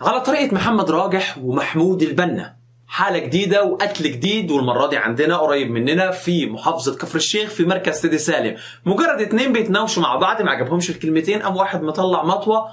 على طريقة محمد راجح ومحمود البنا حالة جديدة وقتل جديد والمرة دي عندنا قريب مننا في محافظة كفر الشيخ في مركز سيدي سالم مجرد اتنين بيتناوشوا مع بعض ما عجبهمش الكلمتين قام واحد مطلع مطوة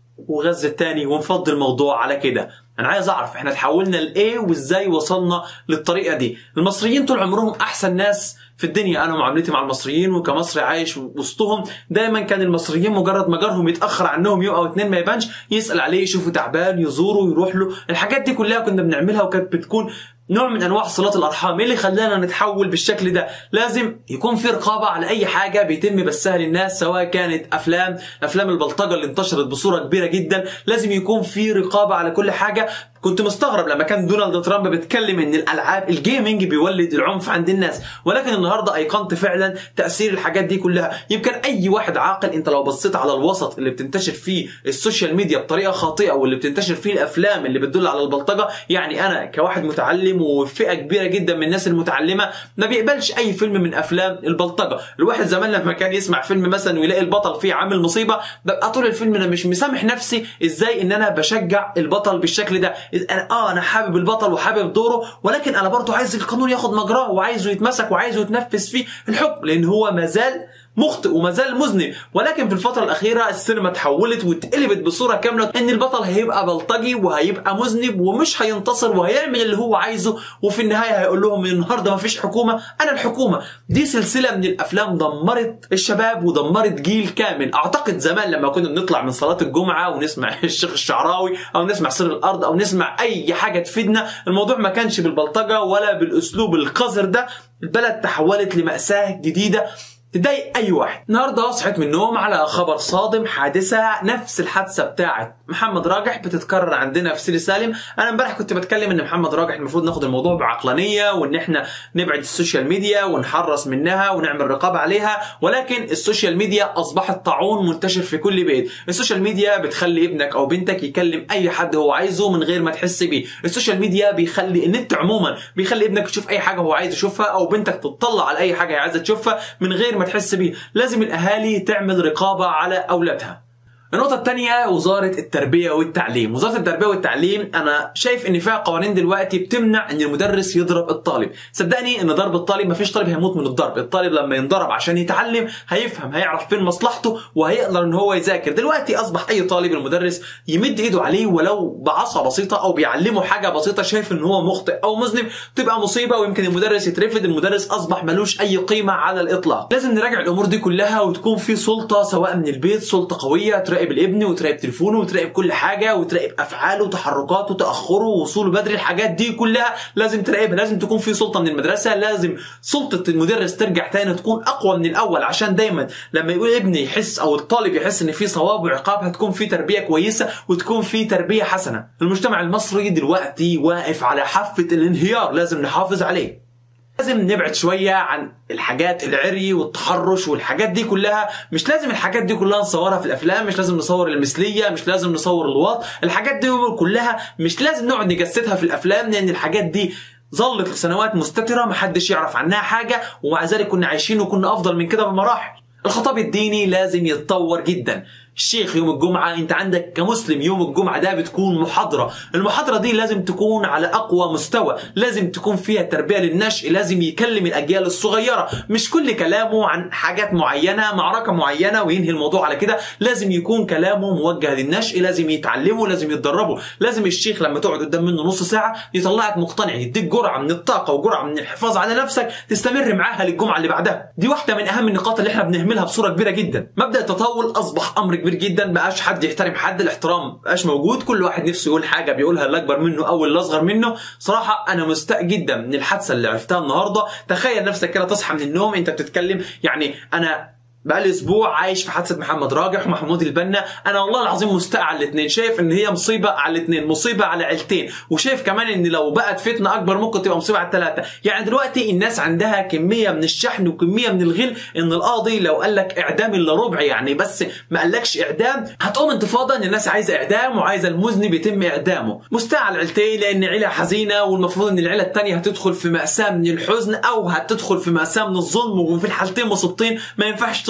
وغز التاني ومفضي الموضوع على كده انا عايز اعرف احنا تحولنا لايه وازاي وصلنا للطريقه دي المصريين طول عمرهم احسن ناس في الدنيا انا معاملتي مع المصريين وكمصري عايش وسطهم دايما كان المصريين مجرد ما جارهم يتاخر عنهم يوم او اتنين ما يبانش يسال عليه يشوفه تعبان يزوره يروح له الحاجات دي كلها كنا بنعملها وكانت بتكون نوع من انواع صلات الارحام ايه اللي خلانا نتحول بالشكل ده لازم يكون في رقابه على اي حاجه بيتم بثها للناس سواء كانت افلام افلام البلطجه اللي انتشرت بصوره كبيره جدا لازم يكون في رقابه على كل حاجه كنت مستغرب لما كان دونالد ترامب بيتكلم ان الالعاب الجيمنج بيولد العنف عند الناس ولكن النهارده ايقنت فعلا تاثير الحاجات دي كلها يمكن اي واحد عاقل انت لو بصيت على الوسط اللي بتنتشر فيه السوشيال ميديا بطريقه خاطئه واللي بتنتشر فيه الافلام اللي بتدل على البلطجه يعني انا كواحد متعلم وفئه كبيره جدا من الناس المتعلمه ما بيقبلش اي فيلم من افلام البلطجه الواحد زمان لما كان يسمع فيلم مثلا ويلاقي البطل فيه عامل مصيبه ببقى طول الفيلم انا مش مسامح نفسي ازاي ان انا بشجع البطل بالشكل ده انا اه انا حابب البطل وحابب دوره ولكن انا برضه عايز القانون ياخد مجراه وعايزه يتمسك وعايزه يتنفذ فيه الحكم لان هو مازال مخطئ وما زال مذنب ولكن في الفترة الأخيرة السينما اتحولت واتقلبت بصورة كاملة إن البطل هيبقى بلطجي وهيبقى مذنب ومش هينتصر وهيعمل اللي هو عايزه وفي النهاية هيقول لهم النهاردة مفيش حكومة أنا الحكومة دي سلسلة من الأفلام دمرت الشباب ودمرت جيل كامل أعتقد زمان لما كنا بنطلع من صلاة الجمعة ونسمع الشيخ الشعراوي أو نسمع سر الأرض أو نسمع أي حاجة تفيدنا الموضوع ما كانش بالبلطجة ولا بالأسلوب القذر ده البلد تحولت لمأساة جديدة تضايق اي واحد النهارده صحيت من النوم على خبر صادم حادثه نفس الحادثه بتاعه محمد راجح بتتكرر عندنا في سيدي سالم انا امبارح كنت بتكلم ان محمد راجح المفروض ناخد الموضوع بعقلانيه وان احنا نبعد السوشيال ميديا ونحرص منها ونعمل رقابه عليها ولكن السوشيال ميديا اصبحت طاعون منتشر في كل بيت السوشيال ميديا بتخلي ابنك او بنتك يكلم اي حد هو عايزه من غير ما تحس بيه السوشيال ميديا بيخلي النت عموما بيخلي ابنك يشوف اي حاجه هو عايز يشوفها او بنتك تطلع على اي حاجه هي عايزه تشوفها من غير ما تحس بيه لازم الاهالي تعمل رقابه على اولادها النقطة الثانية وزارة التربية والتعليم، وزارة التربية والتعليم أنا شايف إن فيها قوانين دلوقتي بتمنع إن المدرس يضرب الطالب، صدقني إن ضرب الطالب مفيش طالب هيموت من الضرب، الطالب لما ينضرب عشان يتعلم هيفهم هيعرف فين مصلحته وهيقدر إن هو يذاكر، دلوقتي أصبح أي طالب المدرس يمد إيده عليه ولو بعصا بسيطة أو بيعلمه حاجة بسيطة شايف إن هو مخطئ أو مذنب تبقى مصيبة ويمكن المدرس يترفد، المدرس أصبح ملوش أي قيمة على الإطلاق، لازم نراجع الأمور دي كلها وتكون في سلطة سواء من البيت سلطة قوية تراقب الابن وتراقب تليفونه وتراقب كل حاجه وتراقب افعاله وتحركاته وتاخره ووصوله بدري الحاجات دي كلها لازم تراقبها لازم تكون في سلطه من المدرسه لازم سلطه المدرس ترجع تاني تكون اقوى من الاول عشان دايما لما يقول ابني يحس او الطالب يحس ان في صواب وعقاب هتكون في تربيه كويسه وتكون في تربيه حسنه المجتمع المصري دلوقتي واقف على حافه الانهيار لازم نحافظ عليه لازم نبعد شوية عن الحاجات العري والتحرش والحاجات دي كلها مش لازم الحاجات دي كلها نصورها في الافلام مش لازم نصور المثلية مش لازم نصور الواط الحاجات دي كلها مش لازم نقعد نجسدها في الافلام لان الحاجات دي ظلت لسنوات مستترة محدش يعرف عنها حاجة ومع ذلك كنا عايشين وكنا افضل من كده بمراحل الخطاب الديني لازم يتطور جدا الشيخ يوم الجمعة انت عندك كمسلم يوم الجمعة ده بتكون محاضرة المحاضرة دي لازم تكون على اقوى مستوى لازم تكون فيها تربية للنشء لازم يكلم الاجيال الصغيرة مش كل كلامه عن حاجات معينة معركة معينة وينهي الموضوع على كده لازم يكون كلامه موجه للنشء لازم يتعلموا لازم يتدربوا لازم الشيخ لما تقعد قدام منه نص ساعة يطلعك مقتنع يديك جرعة من الطاقة وجرعة من الحفاظ على نفسك تستمر معاها للجمعة اللي بعدها دي واحدة من اهم النقاط اللي احنا بنهملها بصورة كبيرة جدا مبدأ التطاول اصبح امر كبير جدا بقاش حد يحترم حد الاحترام بقاش موجود كل واحد نفسه يقول حاجه بيقولها اللي اكبر منه او اللي اصغر منه صراحه انا مستاء جدا من الحادثه اللي عرفتها النهارده تخيل نفسك كده تصحى من النوم انت بتتكلم يعني انا بقالي اسبوع عايش في حادثه محمد راجح ومحمود البنا انا والله العظيم مستاء على الاثنين شايف ان هي مصيبه على الاثنين مصيبه على عيلتين وشايف كمان ان لو بقت فتنه اكبر ممكن تبقى مصيبه على الثلاثه يعني دلوقتي الناس عندها كميه من الشحن وكميه من الغل ان القاضي لو قال لك اعدام الا ربع يعني بس ما قالكش اعدام هتقوم انتفاضه ان الناس عايزه اعدام وعايزه المذنب يتم اعدامه مستاء على العيلتين لان عيله حزينه والمفروض ان العيله الثانيه هتدخل في ماساه من الحزن او هتدخل في ماساه من الظلم وفي الحالتين مصيبتين ما ينفعش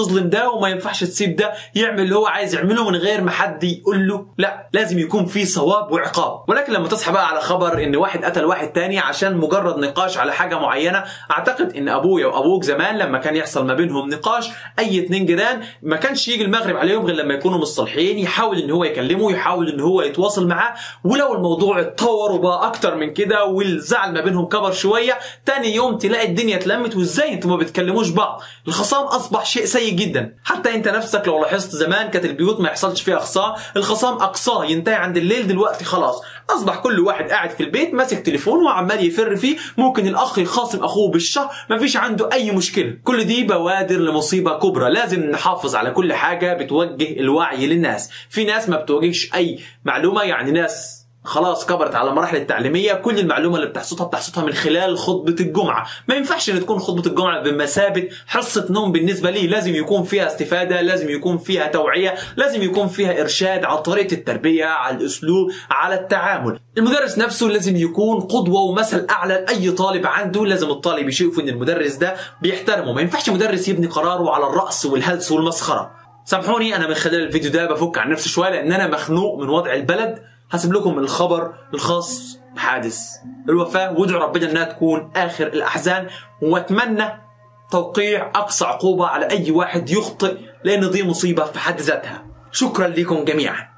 تظلم ده وما ينفعش تسيب ده يعمل اللي هو عايز يعمله من غير ما حد يقول له لا لازم يكون في صواب وعقاب ولكن لما تصحى بقى على خبر ان واحد قتل واحد تاني عشان مجرد نقاش على حاجه معينه اعتقد ان ابويا وابوك زمان لما كان يحصل ما بينهم نقاش اي اتنين جيران ما كانش يجي المغرب عليهم غير لما يكونوا مصطلحين يحاول ان هو يكلمه يحاول ان هو يتواصل معاه ولو الموضوع اتطور وبقى اكتر من كده والزعل ما بينهم كبر شويه تاني يوم تلاقي الدنيا اتلمت وازاي انتوا ما بتكلموش بعض الخصام اصبح شيء سيء جدا حتى انت نفسك لو لاحظت زمان كانت البيوت ما يحصلش فيها خصام الخصام اقصاه ينتهي عند الليل دلوقتي خلاص اصبح كل واحد قاعد في البيت ماسك تليفون وعمال يفر فيه ممكن الاخ يخاصم اخوه بالشهر ما فيش عنده اي مشكله كل دي بوادر لمصيبه كبرى لازم نحافظ على كل حاجه بتوجه الوعي للناس في ناس ما بتواجهش اي معلومه يعني ناس خلاص كبرت على المراحل التعليميه كل المعلومه اللي بتحصدها بتحصدها من خلال خطبه الجمعه ما ينفعش ان تكون خطبه الجمعه بمثابه حصه نوم بالنسبه لي لازم يكون فيها استفاده لازم يكون فيها توعيه لازم يكون فيها ارشاد على طريقه التربيه على الاسلوب على التعامل المدرس نفسه لازم يكون قدوه ومثل اعلى لاي طالب عنده لازم الطالب يشوف ان المدرس ده بيحترمه ما ينفعش مدرس يبني قراره على الراس والهلس والمسخره سامحوني انا من خلال الفيديو ده بفك عن نفسي شويه لان انا مخنوق من وضع البلد هسيب لكم الخبر الخاص بحادث الوفاة وادعوا ربنا انها تكون اخر الاحزان واتمنى توقيع اقصى عقوبة على اي واحد يخطئ لان دي مصيبة في حد ذاتها شكرا لكم جميعا